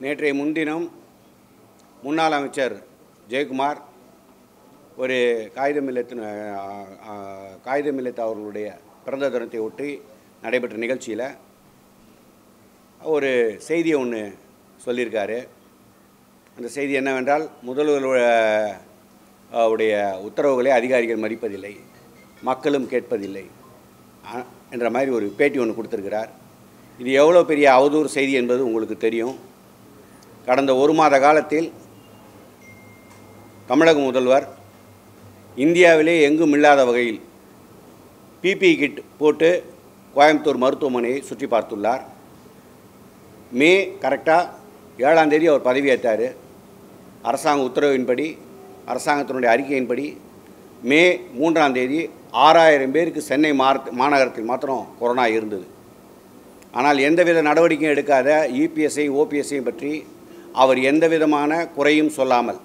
நேற்றைய முன்தினம் முன்னாள் அமைச்சர் ஜெயக்குமார் ஒரு காகிதம் இல்லத்தின் காகிதம் இல்லத்து அவர்களுடைய பிறந்த தினத்தை ஒட்டி நடைபெற்ற நிகழ்ச்சியில் ஒரு செய்தியை ஒன்று சொல்லியிருக்காரு அந்த செய்தி என்னவென்றால் முதல்வர் அஹ், உடைய உத்தரவுகளை அதிகாரிகள் மதிப்பதில்லை மக்களும் கேட்பதில்லை அ- என்ற மாதிரி ஒரு பேட்டி ஒன்று கொடுத்துருக்கிறார் இது எவ்வளோ பெரிய அவதூறு செய்தி என்பது உங்களுக்கு தெரியும் கடந்த ஒரு மாத காலத்தில் தமிழக முதல்வர் இந்தியாவிலே எங்கும் இல்லாத வகையில் பிபி கிட் போட்டு கோயம்புத்தூர் மருத்துவமனையை சுற்றி பார்த்துள்ளார் மே கரெக்டாக ஏழாம் தேதி அவர் பதவியேற்றார் அரசாங்க உத்தரவின்படி அரசாங்கத்தினுடைய அறிக்கையின்படி மே மூன்றாம் தேதி ஆறாயிரம் பேருக்கு சென்னை மார மாநகரத்தில் மாத்திரம் கொரோனா இருந்தது ஆனால் எந்தவித நடவடிக்கையும் எடுக்காத இபிஎஸ்ஐ ஓபிஎஸ்ஐயும் பற்றி அவர் எந்த விதமான குறையும் சொல்லாமல்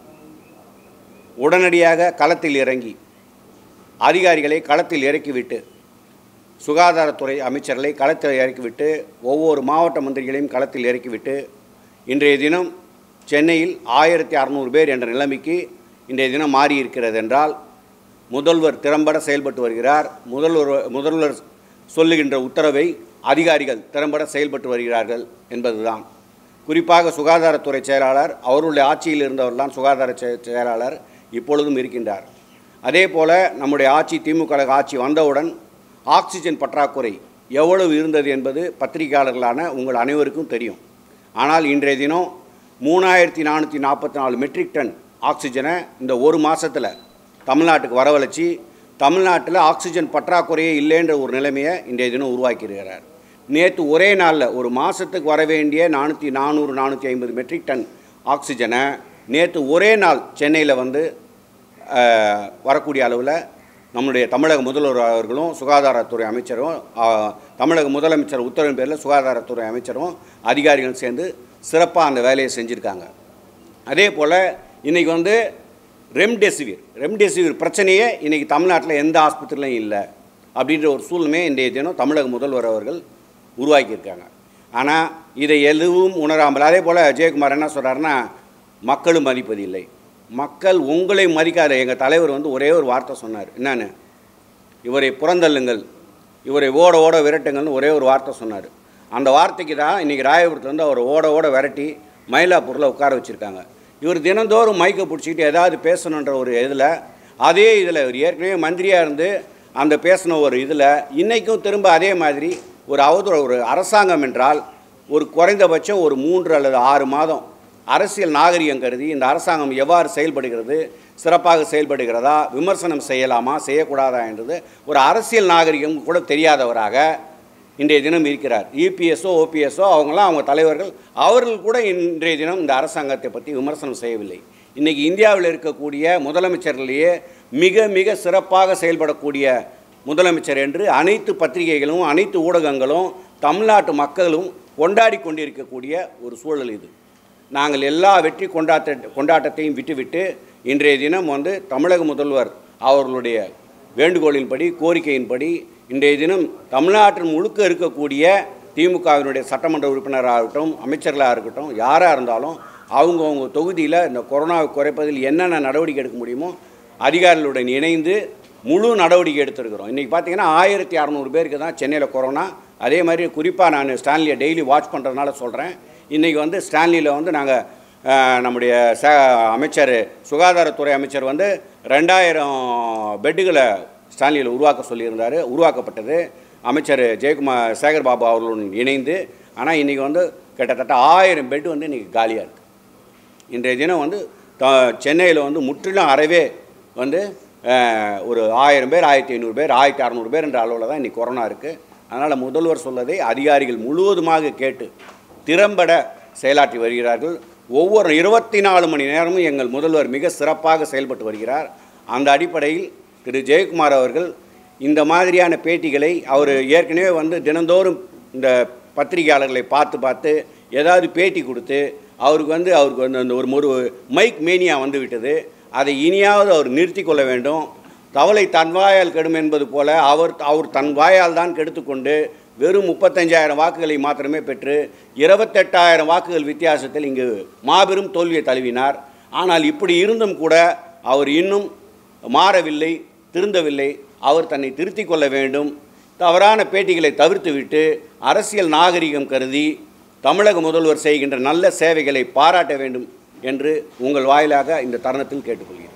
உடனடியாக களத்தில் இறங்கி அதிகாரிகளை களத்தில் இறக்கிவிட்டு சுகாதாரத்துறை அமைச்சர்களை களத்தில் இறக்கிவிட்டு ஒவ்வொரு மாவட்ட மந்திரிகளையும் களத்தில் இறக்கிவிட்டு இன்றைய தினம் சென்னையில் ஆயிரத்தி அறநூறு பேர் என்ற நிலைமைக்கு இன்றைய தினம் மாறியிருக்கிறது என்றால் முதல்வர் திறம்பட செயல்பட்டு வருகிறார் முதல்வர் முதல்வர் சொல்லுகின்ற உத்தரவை அதிகாரிகள் திறம்பட செயல்பட்டு வருகிறார்கள் என்பதுதான் குறிப்பாக சுகாதாரத்துறை செயலாளர் அவருடைய ஆட்சியில் இருந்தவர்தான் சுகாதார செ- செயலாளர் இப்பொழுதும் இருக்கின்றார் அதே போல நம்முடைய ஆட்சி திமுக ஆட்சி வந்தவுடன் ஆக்சிஜன் பற்றாக்குறை எவ்வளவு இருந்தது என்பது பத்திரிகையாளர்களான உங்கள் அனைவருக்கும் தெரியும் ஆனால் இன்றைய தினம் மூணாயிரத்தி நானூற்றி நாற்பத்தி நாலு மெட்ரிக் டன் ஆக்சிஜனை இந்த ஒரு மாதத்தில் தமிழ்நாட்டுக்கு வரவழைச்சி தமிழ்நாட்டில் ஆக்சிஜன் பற்றாக்குறையே இல்லைன்ற ஒரு நிலைமையை இன்றைய தினம் உருவாக்கியிருக்கிறார் நேற்று ஒரே நாளில் ஒரு மாதத்துக்கு வர வேண்டிய நானூற்றி நானூறு நானூற்றி ஐம்பது மெட்ரிக் டன் ஆக்சிஜனை நேற்று ஒரே நாள் சென்னையில் வந்து அஹ், வரக்கூடிய அளவில் நம்முடைய தமிழக முதல்வர் அவர்களும் சுகாதாரத்துறை அமைச்சரும் அஹ், தமிழக முதலமைச்சர் உத்தரவின் பேரில் சுகாதாரத்துறை அமைச்சரும் அதிகாரிகளும் சேர்ந்து சிறப்பாக அந்த வேலையை செஞ்சுருக்காங்க அதே போல் இன்றைக்கி வந்து ரெம்டெசிவிர் ரெம்டெசிவிர் பிரச்சனையே இன்றைக்கி தமிழ்நாட்டில் எந்த ஆஸ்பத்திரிலையும் இல்லை அப்படின்ற ஒரு சூழ்நிலையை இன்றைய தினம் தமிழக முதல்வர் அவர்கள் உருவாக்கியிருக்காங்க ஆனால் இதை எதுவும் உணராமல் அதே போல் ஜெயக்குமார் என்ன சொல்கிறாருன்னா மக்களும் மதிப்பதில்லை மக்கள் உங்களை மதிக்காத எங்கள் தலைவர் வந்து ஒரே ஒரு வார்த்தை சொன்னார் என்னன்னு இவரை புறந்தள்ளுங்கள் இவரை ஓட ஓட விரட்டுங்கள்னு ஒரே ஒரு வார்த்தை சொன்னார் அந்த வார்த்தைக்கு தான் இன்றைக்கி ராயபுரத்தில் வந்து அவர் ஓட ஓட விரட்டி மயிலாப்பூரில் உட்கார வச்சுருக்காங்க இவர் தினந்தோறும் மைக்கை பிடிச்சிக்கிட்டு ஏதாவது பேசணுன்ற ஒரு இதில் அதே இதில் இவர் ஏற்கனவே மந்திரியாக இருந்து அந்த பேசின ஒரு இதில் இன்றைக்கும் திரும்ப அதே மாதிரி ஒரு அவதூறு ஒரு அரசாங்கம் என்றால் ஒரு குறைந்தபட்சம் ஒரு மூன்று அல்லது ஆறு மாதம் அரசியல் நாகரிகம் கருதி இந்த அரசாங்கம் எவ்வாறு செயல்படுகிறது சிறப்பாக செயல்படுகிறதா விமர்சனம் செய்யலாமா செய்யக்கூடாதா என்றது ஒரு அரசியல் நாகரிகம் கூட தெரியாதவராக இன்றைய தினம் இருக்கிறார் இபிஎஸ்ஓ ஓபிஎஸ்ஓ அவங்களாம் அவங்க தலைவர்கள் அவர்கள் கூட இன்றைய தினம் இந்த அரசாங்கத்தை பற்றி விமர்சனம் செய்யவில்லை இன்றைக்கி இந்தியாவில் இருக்கக்கூடிய முதலமைச்சர்களிலேயே மிக மிக சிறப்பாக செயல்படக்கூடிய முதலமைச்சர் என்று அனைத்து பத்திரிகைகளும் அனைத்து ஊடகங்களும் தமிழ்நாட்டு மக்களும் கொண்டாடி கொண்டிருக்கக்கூடிய ஒரு சூழல் இது நாங்கள் எல்லா வெற்றி கொண்டாட்ட கொண்டாட்டத்தையும் விட்டுவிட்டு இன்றைய தினம் வந்து தமிழக முதல்வர் அவர்களுடைய வேண்டுகோளின்படி கோரிக்கையின்படி இன்றைய தினம் தமிழ்நாட்டில் முழுக்க இருக்கக்கூடிய திமுகவினுடைய சட்டமன்ற உறுப்பினராகட்டும் அமைச்சர்களாக இருக்கட்டும் யாராக இருந்தாலும் அவங்கவுங்க தொகுதியில் இந்த கொரோனாவை குறைப்பதில் என்னென்ன நடவடிக்கை எடுக்க முடியுமோ அதிகாரிகளுடன் இணைந்து முழு நடவடிக்கை எடுத்திருக்கிறோம் இன்றைக்கி பார்த்தீங்கன்னா ஆயிரத்தி அறநூறு பேருக்கு தான் சென்னையில் கொரோனா அதே மாதிரி குறிப்பாக நான் ஸ்டான்லியை டெய்லி வாட்ச் பண்ணுறதுனால சொல்கிறேன் இன்றைக்கி வந்து ஸ்டான்லியில் வந்து நாங்கள் நம்முடைய ச அமைச்சர் சுகாதாரத்துறை அமைச்சர் வந்து ரெண்டாயிரம் பெட்டுகளை ஸ்டான்லியில் உருவாக்க சொல்லியிருந்தார் உருவாக்கப்பட்டது அமைச்சர் ஜெயக்குமார் சேகர் பாபு அவர்களுடன் இணைந்து ஆனால் இன்றைக்கி வந்து கிட்டத்தட்ட ஆயிரம் பெட்டு வந்து இன்றைக்கி காலியாக இருக்குது இன்றைய தினம் வந்து த சென்னையில் வந்து முற்றிலும் அறவே வந்து அஹ், ஒரு ஆயிரம் பேர் ஆயிரத்தி ஐநூறு பேர் ஆயிரத்தி அறநூறு பேர் என்ற அளவில் தான் இன்றைக்கி கொரோனா இருக்குது அதனால் முதல்வர் சொல்லதை அதிகாரிகள் முழுவதுமாக கேட்டு திறம்பட செயலாற்றி வருகிறார்கள் ஒவ்வொரு இருபத்தி நாலு மணி நேரமும் எங்கள் முதல்வர் மிக சிறப்பாக செயல்பட்டு வருகிறார் அந்த அடிப்படையில் திரு ஜெயக்குமார் அவர்கள் இந்த மாதிரியான பேட்டிகளை அவர் ஏற்கனவே வந்து தினந்தோறும் இந்த பத்திரிகையாளர்களை பார்த்து பார்த்து ஏதாவது பேட்டி கொடுத்து அவருக்கு வந்து அவருக்கு வந்து அந்த ஒரு ஒரு மைக் மேனியா வந்து விட்டது அதை இனியாவது அவர் நிறுத்தி கொள்ள வேண்டும் தவளை தன் வாயால் கெடும் என்பது போல அவர் அவர் தன் வாயால் தான் கெடுத்துக்கொண்டு வெறும் முப்பத்தஞ்சாயிரம் வாக்குகளை மாத்திரமே பெற்று இருபத்தெட்டாயிரம் வாக்குகள் வித்தியாசத்தில் இங்கு மாபெரும் தோல்வியை தழுவினார் ஆனால் இப்படி இருந்தும் கூட அவர் இன்னும் மாறவில்லை திருந்தவில்லை அவர் தன்னை திருத்திக் கொள்ள வேண்டும் தவறான பேட்டிகளை தவிர்த்துவிட்டு அரசியல் நாகரிகம் கருதி தமிழக முதல்வர் செய்கின்ற நல்ல சேவைகளை பாராட்ட வேண்டும் என்று உங்கள் வாயிலாக இந்த தருணத்தில் கேட்டுக்கொள்கிறேன்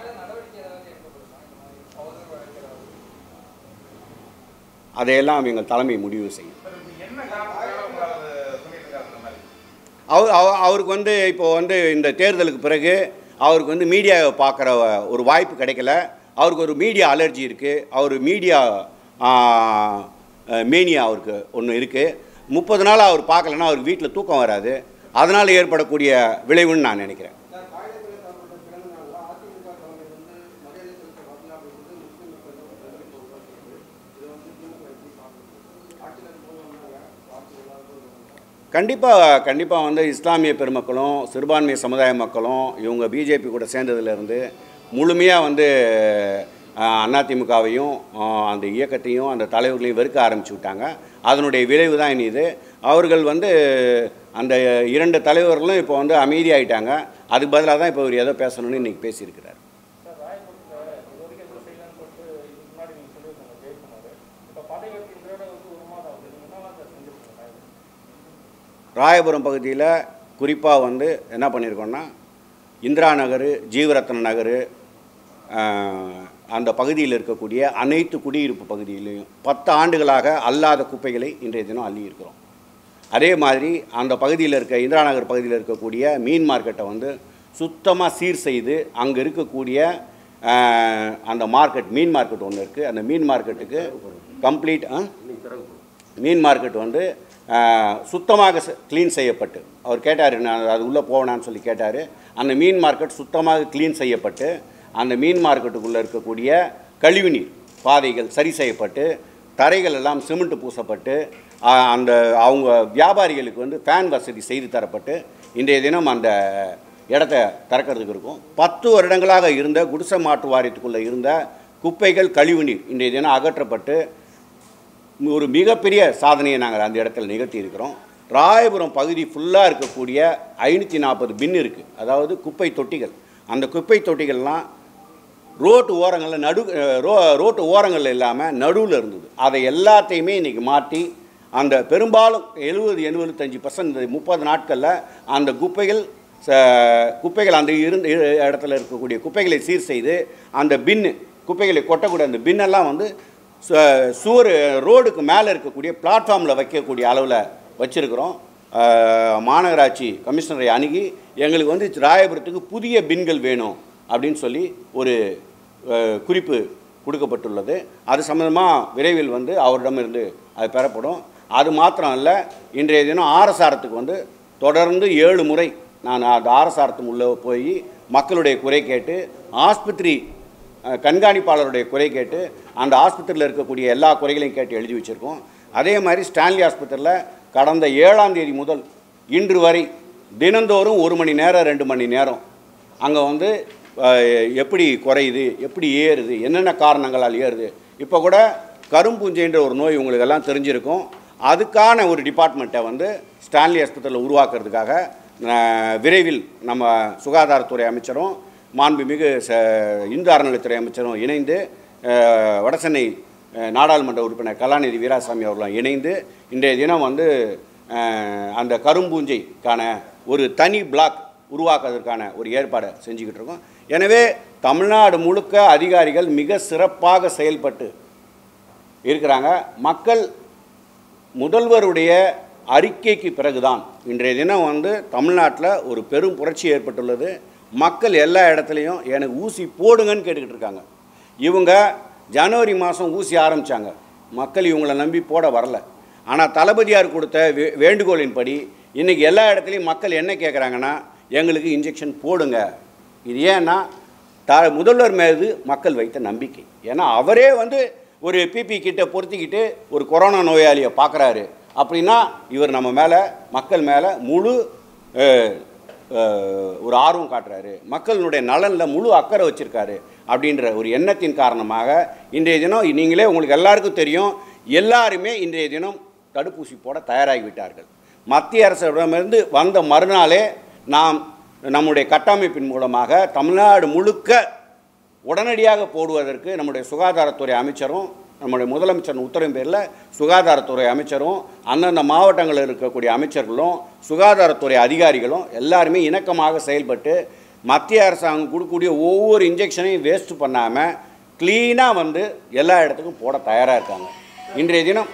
அதையெல்லாம் எங்கள் தலைமை முடிவு செய்யும் அவர் அவ- அவருக்கு வந்து இப்போ வந்து இந்த தேர்தலுக்கு பிறகு அவருக்கு வந்து மீடியாவை பார்க்குற ஒரு வாய்ப்பு கிடைக்கல அவருக்கு ஒரு மீடியா அலர்ஜி இருக்குது அவர் மீடியா மேனியா அவருக்கு ஒன்று இருக்குது முப்பது நாள் அவர் பார்க்கலன்னா அவருக்கு வீட்டில் தூக்கம் வராது அதனால் ஏற்படக்கூடிய விளைவுன்னு நான் நினைக்கிறேன் கண்டிப்பாக கண்டிப்பாக வந்து இஸ்லாமிய பெருமக்களும் சிறுபான்மை சமுதாய மக்களும் இவங்க பிஜேபி கூட சேர்ந்ததுலேருந்து முழுமையாக வந்து அஹ், அதிமுகவையும் அஹ், அந்த இயக்கத்தையும் அந்த தலைவர்களையும் வெறுக்க ஆரம்பிச்சு விட்டாங்க அதனுடைய விளைவு தான் இனி இது அவர்கள் வந்து அந்த இரண்டு தலைவர்களும் இப்போ வந்து அமைதியாயிட்டாங்க அதுக்கு பதிலாக தான் இப்போ இவர் ஏதோ பேசணும்னு இன்றைக்கி பேசியிருக்கிறார் ராயபுரம் பகுதியில் குறிப்பாக வந்து என்ன பண்ணியிருக்கோம்னா இந்திரா நகர் ஜீவரத்ன நகர் ஆஹ், அந்த பகுதியில் இருக்கக்கூடிய அனைத்து குடியிருப்பு பகுதியிலையும் பத்து ஆண்டுகளாக அல்லாத குப்பைகளை இன்றைய தினம் அள்ளி இருக்கிறோம் அதே மாதிரி அந்த பகுதியில் இருக்க இந்திரா நகர் பகுதியில் இருக்கக்கூடிய மீன் மார்க்கெட்டை வந்து சுத்தமாக சீர் செய்து அங்கே இருக்கக்கூடிய ஆஹ், அந்த மார்க்கெட் மீன் மார்க்கெட் ஒன்று இருக்குது அந்த மீன் மார்க்கெட்டுக்கு கம்ப்ளீட் மீன் மார்க்கெட் வந்து ஆஹ், சுத்தமாக க்ளீன் செய்யப்பட்டு அவர் கேட்டார் நான் அது உள்ளே போவேனான்னு சொல்லி கேட்டார் அந்த மீன் மார்க்கெட் சுத்தமாக க்ளீன் செய்யப்பட்டு அந்த மீன் மார்க்கெட்டுக்குள்ளே இருக்கக்கூடிய கழிவுநீர் பாதைகள் சரி செய்யப்பட்டு தரைகள் எல்லாம் சிமெண்ட் பூசப்பட்டு ஆஹ், அந்த அவங்க வியாபாரிகளுக்கு வந்து ஃபேன் வசதி செய்து தரப்பட்டு இன்றைய தினம் அந்த இடத்த திறக்கிறதுக்கு இருக்கும் பத்து வருடங்களாக இருந்த குடிசை மாற்று வாரியத்துக்குள்ளே இருந்த குப்பைகள் கழிவுநீர் இன்றைய தினம் அகற்றப்பட்டு ஒரு மிகப்பெரிய சாதனையை நாங்கள் அந்த இடத்துல நிகழ்த்தி இருக்கிறோம் ராயபுரம் பகுதி ஃபுல்லாக இருக்கக்கூடிய ஐநூற்றி நாற்பது பின் இருக்குது அதாவது குப்பை தொட்டிகள் அந்த குப்பை தொட்டிகள்லாம் ரோட்டு ஓரங்களில் நடு அஹ், ரோ ரோட்டு ஓரங்களில் இல்லாமல் நடுவில் இருந்தது அதை எல்லாத்தையுமே இன்றைக்கி மாற்றி அந்த பெரும்பாலும் எழுபது எழுபத்தஞ்சி பர்சன்ட் முப்பது நாட்களில் அந்த குப்பைகள் ச- குப்பைகள் அந்த இருந்த இ- இடத்துல இருக்கக்கூடிய குப்பைகளை சீர் செய்து அந்த பின்னு குப்பைகளை கொட்டக்கூடிய அந்த பின்னெல்லாம் வந்து சு- சுவர் ரோடுக்கு மேலே இருக்கக்கூடிய பிளாட்ஃபார்மில் வைக்கக்கூடிய அளவில் வச்சுருக்கிறோம் மாநகராட்சி கமிஷனரை அணுகி எங்களுக்கு வந்து ராயபுரத்துக்கு புதிய பின்கள் வேணும் அப்படின்னு சொல்லி ஒரு அஹ், குறிப்பு கொடுக்கப்பட்டுள்ளது அது சம்மந்தமாக விரைவில் வந்து அவரிடமிருந்து அது பெறப்படும் அது மாத்திரம் அல்ல இன்றைய தினம் ஆரசாரத்துக்கு வந்து தொடர்ந்து ஏழு முறை நான் அந்த ஆரசாரத்து உள்ளே போய் மக்களுடைய குறை கேட்டு ஆஸ்பத்திரி அஹ், கண்காணிப்பாளருடைய குறை கேட்டு அந்த ஆஸ்பத்திரியில் இருக்கக்கூடிய எல்லா குறைகளையும் கேட்டு எழுதி வச்சுருக்கோம் அதே மாதிரி ஸ்டான்லி ஆஸ்பத்திரியில் கடந்த ஏழாம் தேதி முதல் இன்று வரை தினந்தோறும் ஒரு மணி நேரம் ரெண்டு மணி நேரம் அங்கே வந்து அஹ், எப்படி குறையுது எப்படி ஏறுது என்னென்ன காரணங்களால் ஏறுது இப்போ கூட கரும்பூஞ்சைன்ற ஒரு நோய் உங்களுக்கு எல்லாம் தெரிஞ்சிருக்கும் அதுக்கான ஒரு டிபார்ட்மெண்ட்டை வந்து ஸ்டான்லி ஆஸ்பத்திரியில் உருவாக்குறதுக்காக அஹ், விரைவில் நம்ம சுகாதாரத்துறை அமைச்சரும் மாண்புமிகு ச இந்து அறநிலைத்துறை அமைச்சரும் இணைந்து அஹ், வடசென்னை அஹ், நாடாளுமன்ற உறுப்பினர் கலாநிதி வீராசாமி அவர்களும் இணைந்து இன்றைய தினம் வந்து அஹ், அந்த கரும்பூஞ்சைக்கான ஒரு தனி பிளாக் உருவாக்குவதற்கான ஒரு ஏற்பாடை செஞ்சுக்கிட்டு இருக்கோம் எனவே தமிழ்நாடு முழுக்க அதிகாரிகள் மிக சிறப்பாக செயல்பட்டு இருக்கிறாங்க மக்கள் முதல்வருடைய அறிக்கைக்கு பிறகுதான் இன்றைய தினம் வந்து தமிழ்நாட்டில் ஒரு பெரும் புரட்சி ஏற்பட்டுள்ளது மக்கள் எல்லா இடத்துலையும் எனக்கு ஊசி போடுங்கன்னு கேட்டுக்கிட்டு இருக்காங்க இவங்க ஜனவரி மாதம் ஊசி ஆரம்பித்தாங்க மக்கள் இவங்களை நம்பி போட வரல ஆனால் தளபதியார் கொடுத்த வே வேண்டுகோளின்படி இன்றைக்கி எல்லா இடத்துலையும் மக்கள் என்ன கேட்குறாங்கன்னா எங்களுக்கு இன்ஜெக்ஷன் போடுங்க இது ஏன்னா த முதல்வர் மீது மக்கள் வைத்த நம்பிக்கை ஏன்னா அவரே வந்து ஒரு பிபி கிட்ட பொருத்திக்கிட்டு ஒரு கொரோனா நோயாளியை பார்க்குறாரு அப்படின்னா இவர் நம்ம மேலே மக்கள் மேலே முழு அஹ், அஹ், ஒரு ஆர்வம் காட்டுறாரு மக்களினுடைய நலனில் முழு அக்கறை வச்சிருக்காரு அப்படின்ற ஒரு எண்ணத்தின் காரணமாக இன்றைய தினம் நீங்களே உங்களுக்கு எல்லாருக்கும் தெரியும் எல்லாருமே இன்றைய தினம் தடுப்பூசி போட தயாராகி விட்டார்கள் மத்திய அரசிடமிருந்து வந்த மறுநாளே நாம் நம்முடைய கட்டமைப்பின் மூலமாக தமிழ்நாடு முழுக்க உடனடியாக போடுவதற்கு நம்முடைய சுகாதாரத்துறை அமைச்சரும் நம்முடைய முதலமைச்சர் உத்தரவின் பேரில் சுகாதாரத்துறை அமைச்சரும் அந்தந்த மாவட்டங்களில் இருக்கக்கூடிய அமைச்சர்களும் சுகாதாரத்துறை அதிகாரிகளும் எல்லாருமே இணக்கமாக செயல்பட்டு மத்திய அரசாங்கம் கொடுக்கக்கூடிய ஒவ்வொரு இன்ஜெக்ஷனையும் வேஸ்ட் பண்ணாமல் க்ளீனாக வந்து எல்லா இடத்துக்கும் போட தயாராக இருக்காங்க இன்றைய தினம்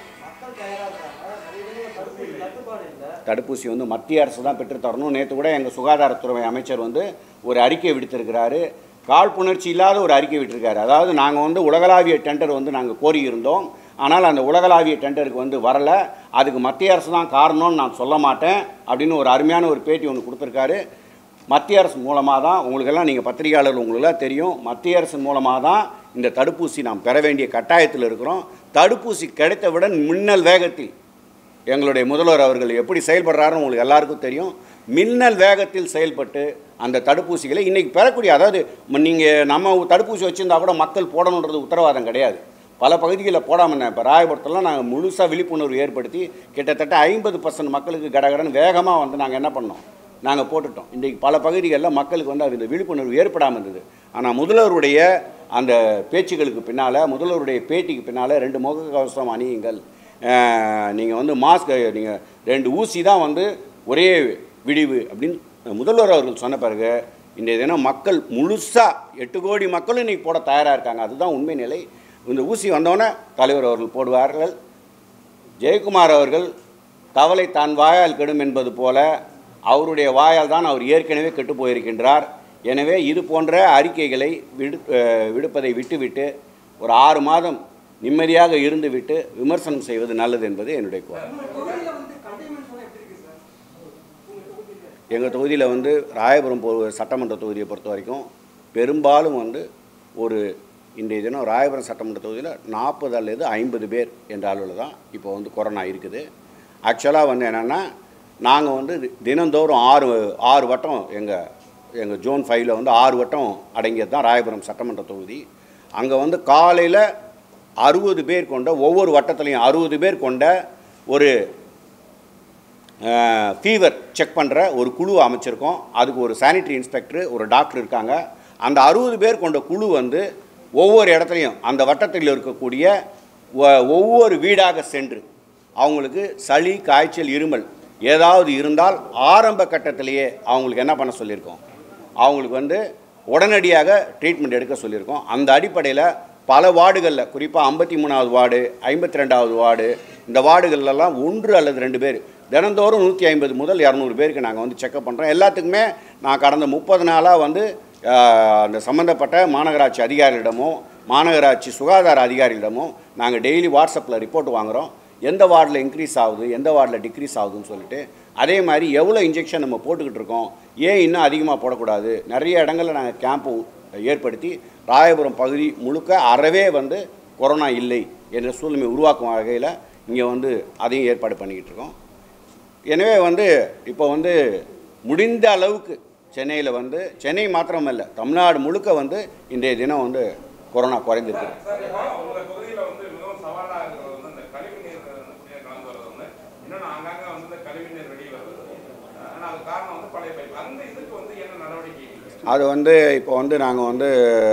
தடுப்பூசி வந்து மத்திய அரசு தான் பெற்று தரணும் நேற்று கூட எங்கள் சுகாதாரத்துறை அமைச்சர் வந்து ஒரு அறிக்கை விடுத்திருக்கிறாரு காழ்ப்புணர்ச்சி இல்லாத ஒரு அறிக்கை விட்டிருக்காரு அதாவது நாங்கள் வந்து உலகளாவிய டெண்டர் வந்து நாங்கள் கோரியிருந்தோம் ஆனால் அந்த உலகளாவிய டெண்டருக்கு வந்து வரலை அதுக்கு மத்திய அரசு தான் காரணம்னு நான் சொல்ல மாட்டேன் அப்படின்னு ஒரு அருமையான ஒரு பேட்டி ஒன்று கொடுத்துருக்காரு மத்திய அரசு மூலமாக தான் உங்களுக்கெல்லாம் நீங்கள் பத்திரிகையாளர் உங்களுக்கெல்லாம் தெரியும் மத்திய அரசு மூலமாக தான் இந்த தடுப்பூசி நாம் பெற வேண்டிய கட்டாயத்தில் இருக்கிறோம் தடுப்பூசி கிடைத்தவுடன் மின்னல் வேகத்தில் எங்களுடைய முதல்வர் அவர்கள் எப்படி செயல்படுறாருன்னு உங்களுக்கு எல்லாருக்கும் தெரியும் மின்னல் வேகத்தில் செயல்பட்டு அந்த தடுப்பூசிகளை இன்றைக்கி பெறக்கூடிய அதாவது நீங்கள் நம்ம தடுப்பூசி வச்சுருந்தா கூட மக்கள் போடணுன்றது உத்தரவாதம் கிடையாது பல பகுதிகளில் போடாமல் இப்போ ராயபுரத்தெல்லாம் நாங்கள் முழுசாக விழிப்புணர்வு ஏற்படுத்தி கிட்டத்தட்ட ஐம்பது பர்சன்ட் மக்களுக்கு கடகடன் வேகமாக வந்து நாங்கள் என்ன பண்ணோம் நாங்கள் போட்டுட்டோம் இன்றைக்கு பல பகுதிகளில் மக்களுக்கு வந்து அது இந்த விழிப்புணர்வு ஏற்படாமல் இருந்தது ஆனால் முதல்வருடைய அந்த பேச்சுகளுக்கு பின்னால் முதல்வருடைய பேட்டிக்கு பின்னால் ரெண்டு முகக்கவசம் அணியுங்கள் நீங்கள் வந்து மாஸ்க் நீங்கள் ரெண்டு ஊசி தான் வந்து ஒரே விடிவு அப்படின்னு முதல்வர் அவர்கள் சொன்ன பிறகு இன்றைய தினம் மக்கள் முழுசாக எட்டு கோடி மக்களும் இன்றைக்கி போட தயாராக இருக்காங்க அதுதான் உண்மை நிலை இந்த ஊசி வந்தோடனே தலைவர் அவர்கள் போடுவார்கள் ஜெயக்குமார் அவர்கள் தவளை தான் வாயால் கெடும் என்பது போல அவருடைய வாயால் தான் அவர் ஏற்கனவே கெட்டு போயிருக்கின்றார் எனவே இது போன்ற அறிக்கைகளை விடு அஹ் விடுப்பதை விட்டுவிட்டு ஒரு ஆறு மாதம் நிம்மதியாக இருந்துவிட்டு விமர்சனம் செய்வது நல்லது என்பது என்னுடைய கோரிக்கை எங்கள் தொகுதியில் வந்து ராயபுரம் பொ சட்டமன்ற தொகுதியை பொறுத்த வரைக்கும் பெரும்பாலும் வந்து ஒரு இன்றைய தினம் ராயபுரம் சட்டமன்ற தொகுதியில் நாற்பது அல்லது ஐம்பது பேர் என்ற அளவில் தான் இப்போ வந்து கொரோனா இருக்குது ஆக்சுவலாக வந்து என்னென்னா நாங்கள் வந்து தினந்தோறும் ஆறு ஆறு வட்டம் எங்கள் எங்கள் ஜோன் ஃபைவ்ல வந்து ஆறு வட்டம் அடங்கியது தான் ராயபுரம் சட்டமன்ற தொகுதி அங்கே வந்து காலையில் அறுபது பேர் கொண்ட ஒவ்வொரு வட்டத்துலேயும் அறுபது பேர் கொண்ட ஒரு ஃபீவர் செக் பண்ணுற ஒரு குழு அமைச்சிருக்கோம் அதுக்கு ஒரு சானிட்டரி இன்ஸ்பெக்டர் ஒரு டாக்டர் இருக்காங்க அந்த அறுபது பேர் கொண்ட குழு வந்து ஒவ்வொரு இடத்துலையும் அந்த வட்டத்தில் இருக்கக்கூடிய ஒ- ஒவ்வொரு வீடாக சென்று அவங்களுக்கு சளி காய்ச்சல் இருமல் ஏதாவது இருந்தால் ஆரம்ப கட்டத்திலேயே அவங்களுக்கு என்ன பண்ண சொல்லியிருக்கோம் அவங்களுக்கு வந்து உடனடியாக ட்ரீட்மெண்ட் எடுக்க சொல்லியிருக்கோம் அந்த அடிப்படையில் பல வார்டுகளில் குறிப்பாக ஐம்பத்தி மூணாவது வார்டு ஐம்பத்தி ரெண்டாவது வார்டு இந்த வார்டுகள்லாம் ஒன்று அல்லது ரெண்டு பேர் தினந்தோறும் நூற்றி ஐம்பது முதல் இரநூறு பேருக்கு நாங்கள் வந்து செக்அப் பண்ணுறோம் எல்லாத்துக்குமே நான் கடந்த முப்பது நாளாக வந்து ஆஹ், அந்த சம்மந்தப்பட்ட மாநகராட்சி அதிகாரிகளிடமோ மாநகராட்சி சுகாதார அதிகாரிகளிடமோ நாங்கள் டெய்லி வாட்ஸ்அப்பில் ரிப்போர்ட் வாங்குகிறோம் எந்த வார்டில் இன்க்ரீஸ் ஆகுது எந்த வார்டில் டிக்ரீஸ் ஆகுதுன்னு சொல்லிட்டு அதே மாதிரி எவ்வளோ இன்ஜெக்ஷன் நம்ம போட்டுக்கிட்டு இருக்கோம் ஏன் இன்னும் அதிகமாக போடக்கூடாது நிறைய இடங்களில் நாங்கள் கேம்ப்பு ஏற்படுத்தி ராயபுரம் பகுதி முழுக்க அறவே வந்து கொரோனா இல்லை என்ற சூழ்நிலை உருவாக்கும் வகையில் இங்கே வந்து அதையும் ஏற்பாடு பண்ணிக்கிட்டு இருக்கோம் எனவே வந்து இப்போ வந்து முடிந்த அளவுக்கு சென்னையில் வந்து சென்னை மாத்திரமல்ல தமிழ்நாடு முழுக்க வந்து இன்றைய தினம் வந்து கொரோனா குறைந்திருக்கு சார் இப்போ உங்க தொகுதியில வந்து மிகவும் சவாலா இருக்கிறது வந்து இந்த கழிவு நீர் அப்படியே கலந்து வர்றது வந்து இன்னொன்று அங்கங்க வந்து இந்த கழிவு நீர் வெளியே வருது ஆனால் அது காரணம் வந்து பழைய பைப் அந்த இதுக்கு வந்து என்ன நடவடிக்கை அது வந்து இப்போ வந்து நாங்கள் வந்து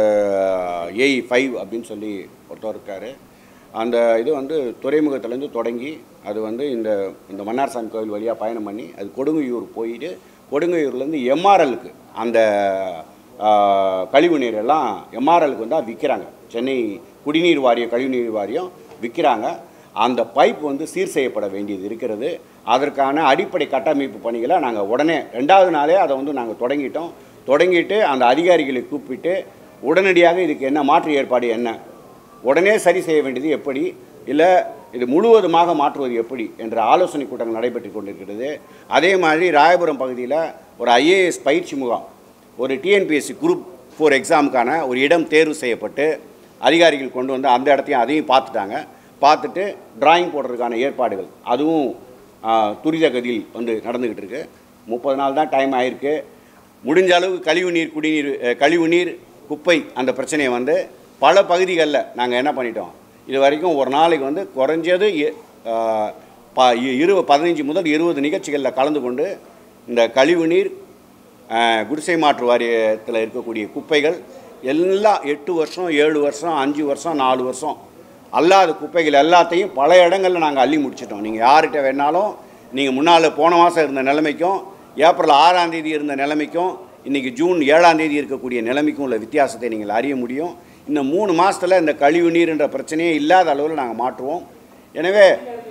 ஏஇ ஃபைவ் அப்படின்னு சொல்லி ஒருத்தர் இருக்கார் அந்த இது வந்து துறைமுகத்துலேருந்து தொடங்கி அது வந்து இந்த இந்த மன்னார்சாமி கோவில் வழியாக பயணம் பண்ணி அது கொடுங்கையூர் போயிட்டு கொடுங்கையூர்லேருந்து எம்ஆர்எலுக்கு அந்த ஆ, கழிவு நீர் எல்லாம் எம்ஆர்எலுக்கு வந்து விற்கிறாங்க சென்னை குடிநீர் வாரியம் கழிவுநீர் வாரியம் விற்கிறாங்க அந்த பைப் வந்து சீர் செய்யப்பட வேண்டியது இருக்கிறது அதற்கான அடிப்படை கட்டமைப்பு பணிகளை நாங்கள் உடனே ரெண்டாவது நாளே அதை வந்து நாங்கள் தொடங்கிட்டோம் தொடங்கிட்டு அந்த அதிகாரிகளை கூப்பிட்டு உடனடியாக இதுக்கு என்ன மாற்று ஏற்பாடு என்ன உடனே சரி செய்ய வேண்டியது எப்படி இல்லை இது முழுவதுமாக மாற்றுவது எப்படி என்ற ஆலோசனை கூட்டங்கள் நடைபெற்று கொண்டிருக்கிறது அதே மாதிரி ராயபுரம் பகுதியில் ஒரு ஐஏஎஸ் பயிற்சி முகாம் ஒரு டிஎன்பிஎஸ்சி குரூப் ஃபோர் எக்ஸாமுக்கான ஒரு இடம் தேர்வு செய்யப்பட்டு அதிகாரிகள் கொண்டு வந்து அந்த இடத்தையும் அதையும் பார்த்துட்டாங்க பார்த்துட்டு டிராயிங் போடுறதுக்கான ஏற்பாடுகள் அதுவும் ஆ, துரித கதியில் வந்து நடந்துக்கிட்டு இருக்கு முப்பது நாள் தான் டைம் ஆயிருக்கு முடிஞ்ச அளவு கழிவு நீர் குடிநீர் அஹ், கழிவு நீர் குப்பை அந்த பிரச்சனையை வந்து பல பகுதிகளில் நாங்கள் என்ன பண்ணிட்டோம் இது வரைக்கும் ஒரு நாளைக்கு வந்து குறைஞ்சது எ- ஆஹ், ப இரு பதினைஞ்சு முதல் இருபது நிகழ்ச்சிகளில் கலந்து கொண்டு இந்த கழிவுநீர் அஹ், குடிசை மாற்று வாரியத்தில் இருக்கக்கூடிய குப்பைகள் எல்லாம் எட்டு வருஷம் ஏழு வருஷம் அஞ்சு வருஷம் நாலு வருஷம் அல்லாத குப்பைகள் எல்லாத்தையும் பல இடங்களில் நாங்கள் அள்ளி முடிச்சிட்டோம் நீங்கள் யார்கிட்ட வேணாலும் நீங்கள் முன்னால் போன மாதம் இருந்த நிலைமைக்கும் ஏப்ரல் ஆறாம் தேதி இருந்த நிலைமைக்கும் இன்றைக்கி ஜூன் ஏழாம் தேதி இருக்கக்கூடிய நிலைமைக்கும் உள்ள வித்தியாசத்தை நீங்கள் அறிய முடியும் இந்த மூணு மாதத்தில் இந்த கழிவு நீர்ன்ற பிரச்சனையே இல்லாத அளவில் நாங்கள் மாற்றுவோம் எனவே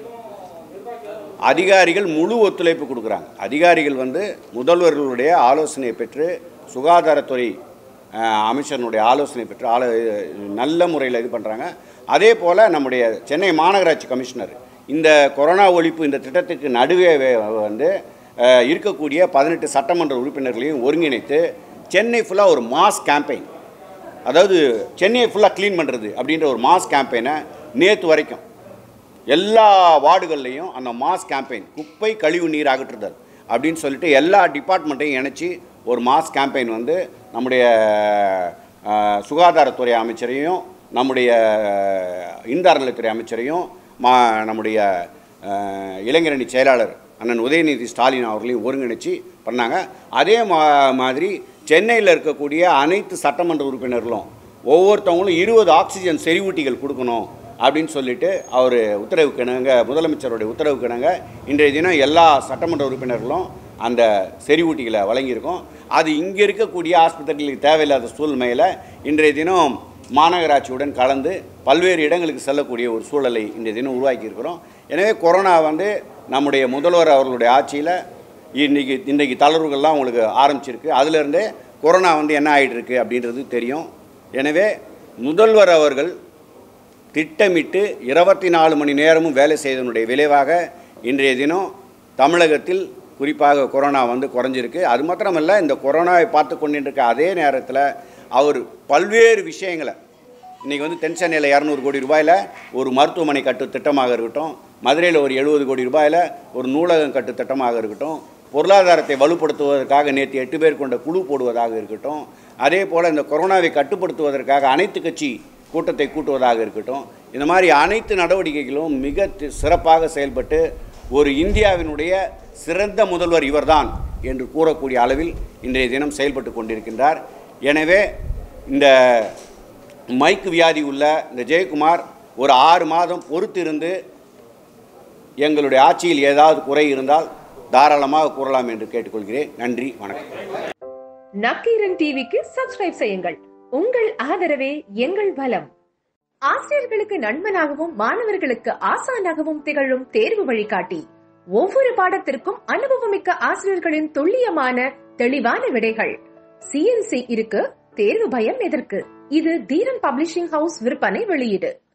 அதிகாரிகள் முழு ஒத்துழைப்பு கொடுக்குறாங்க அதிகாரிகள் வந்து முதல்வர்களுடைய ஆலோசனையை பெற்று சுகாதாரத்துறை அஹ், அமைச்சரினுடைய ஆலோசனை பெற்று ஆலோ நல்ல முறையில் இது பண்ணுறாங்க அதே போல் நம்முடைய சென்னை மாநகராட்சி கமிஷனர் இந்த கொரோனா ஒழிப்பு இந்த திட்டத்துக்கு நடுவே வே- வந்து அஹ், இருக்கக்கூடிய பதினெட்டு சட்டமன்ற உறுப்பினர்களையும் ஒருங்கிணைத்து சென்னை ஃபுல்லாக ஒரு மாஸ் கேம்பெயின் அதாவது சென்னையை ஃபுல்லாக க்ளீன் பண்ணுறது அப்படின்ற ஒரு மாஸ் கேம்பெயினை நேற்று வரைக்கும் எல்லா வார்டுகள்லையும் அந்த மாஸ் கேம்பெயின் குப்பை கழிவு நீர் அகற்றுதல் அப்படின்னு சொல்லிட்டு எல்லா டிபார்ட்மெண்ட்டையும் இணைச்சி ஒரு மாஸ் கேம்பெயின் வந்து நம்முடைய அஹ், சுகாதாரத்துறை அமைச்சரையும் நம்முடைய இந்து அறநிலைத்துறை அமைச்சரையும் மா நம்முடைய அஹ், இளைஞரணி செயலாளர் அண்ணன் உதயநிதி ஸ்டாலின் அவர்களையும் ஒருங்கிணைச்சு பண்ணாங்க அதே மா மாதிரி சென்னையில் இருக்கக்கூடிய அனைத்து சட்டமன்ற உறுப்பினர்களும் ஒவ்வொருத்தவங்களும் இருபது ஆக்சிஜன் செறிவூட்டிகள் கொடுக்கணும் அப்படின்னு சொல்லிட்டு அவர் உத்தரவுக்கு இணங்க முதலமைச்சருடைய உத்தரவுக்கு இணங்க இன்றைய தினம் எல்லா சட்டமன்ற உறுப்பினர்களும் அந்த செறிவூட்டிகளை வழங்கியிருக்கோம் அது இங்கே இருக்கக்கூடிய ஆஸ்பத்திரிகளுக்கு தேவையில்லாத சூழ்நிலையில் இன்றைய தினம் மாநகராட்சியுடன் கலந்து பல்வேறு இடங்களுக்கு செல்லக்கூடிய ஒரு சூழலை இன்றைய தினம் உருவாக்கியிருக்கிறோம் எனவே கொரோனா வந்து நம்முடைய முதல்வர் அவர்களுடைய ஆட்சியில் இன்றைக்கி இன்றைக்கி தளர்வுகள்லாம் உங்களுக்கு ஆரம்பிச்சிருக்கு அதிலிருந்தே கொரோனா வந்து என்ன ஆகிட்டு இருக்கு அப்படின்றது தெரியும் எனவே முதல்வர் அவர்கள் திட்டமிட்டு இருபத்தி நாலு மணி நேரமும் வேலை செய்ததனுடைய விளைவாக இன்றைய தினம் தமிழகத்தில் குறிப்பாக கொரோனா வந்து குறைஞ்சிருக்கு அது மாத்திரமல்ல இந்த கொரோனாவை பார்த்து கொண்டிருக்க அதே நேரத்தில் அவர் பல்வேறு விஷயங்களை இன்றைக்கி வந்து தென் சென்னையில் இரநூறு கோடி ரூபாயில் ஒரு மருத்துவமனை கட்டு திட்டமாக இருக்கட்டும் மதுரையில் ஒரு எழுபது கோடி ரூபாயில் ஒரு நூலகம் கட்டு திட்டமாக இருக்கட்டும் பொருளாதாரத்தை வலுப்படுத்துவதற்காக நேற்று எட்டு பேர் கொண்ட குழு போடுவதாக இருக்கட்டும் அதே போல் இந்த கொரோனாவை கட்டுப்படுத்துவதற்காக அனைத்து கட்சி கூட்டத்தை கூட்டுவதாக இருக்கட்டும் இந்த மாதிரி அனைத்து நடவடிக்கைகளும் மிக தி- சிறப்பாக செயல்பட்டு ஒரு இந்தியாவினுடைய சிறந்த முதல்வர் இவர்தான் என்று கூறக்கூடிய அளவில் இன்றைய தினம் செயல்பட்டு கொண்டிருக்கின்றார் எனவே இந்த மைக்கு வியாதி உள்ள இந்த ஜெயக்குமார் ஒரு ஆறு மாதம் பொறுத்திருந்து எங்களுடைய ஆட்சியில் ஏதாவது குறை இருந்தால் தாராளமாக கூறலாம் என்று கேட்டுக்கொள்கிறேன் நன்றி வணக்கம் நக்கீரன் டிவிக்கு சப்ஸ்கிரைப் செய்யுங்கள் உங்கள் ஆதரவே எங்கள் பலம் ஆசிரியர்களுக்கு நண்பனாகவும் மாணவர்களுக்கு ஆசானாகவும் திகழும் தேர்வு வழிகாட்டி ஒவ்வொரு பாடத்திற்கும் அனுபவமிக்க ஆசிரியர்களின் துல்லியமான தெளிவான விடைகள் சிஎன்சி இருக்கு தேர்வு பயம் எதற்கு இது தீரன் பப்ளிஷிங் ஹவுஸ் விற்பனை வெளியீடு